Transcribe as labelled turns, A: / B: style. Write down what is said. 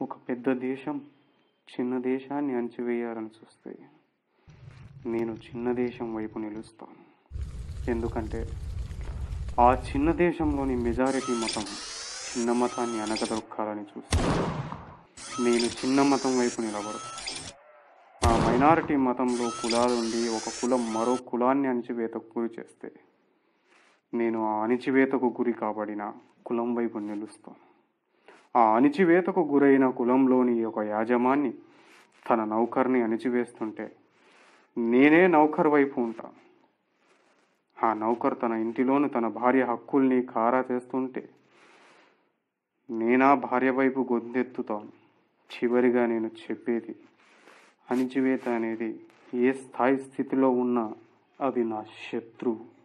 A: ఒక పెద్ద దేశం చిన్న దేశాన్ని అణచివేయాలని చూస్తే నేను చిన్న దేశం వైపు నిలుస్తాను ఎందుకంటే ఆ చిన్న దేశంలోని మెజారిటీ మతం చిన్న మతాన్ని అనగదొక్కాలని చూస్తాను నేను చిన్న మతం వైపు నిలబడు ఆ మైనారిటీ మతంలో కులాలుండి ఒక కులం మరో కులాన్ని అణచివేతకు గురి చేస్తే నేను ఆ అణిచివేతకు గురి కాబడిన కులం వైపు నిలుస్తాను ఆ అణిచివేతకు గురైన కులంలోని ఒక యాజమాన్ని తన నౌకర్ని అణిచివేస్తుంటే నేనే నౌకర్ వైపు ఉంటాను ఆ నౌకర్ తన ఇంటిలోని తన భార్య హక్కుల్ని కారా చేస్తుంటే నేనా భార్య వైపు గొంతెత్తుతాను చివరిగా నేను చెప్పేది అణిచివేత అనేది ఏ స్థాయి స్థితిలో ఉన్నా అది నా శత్రువు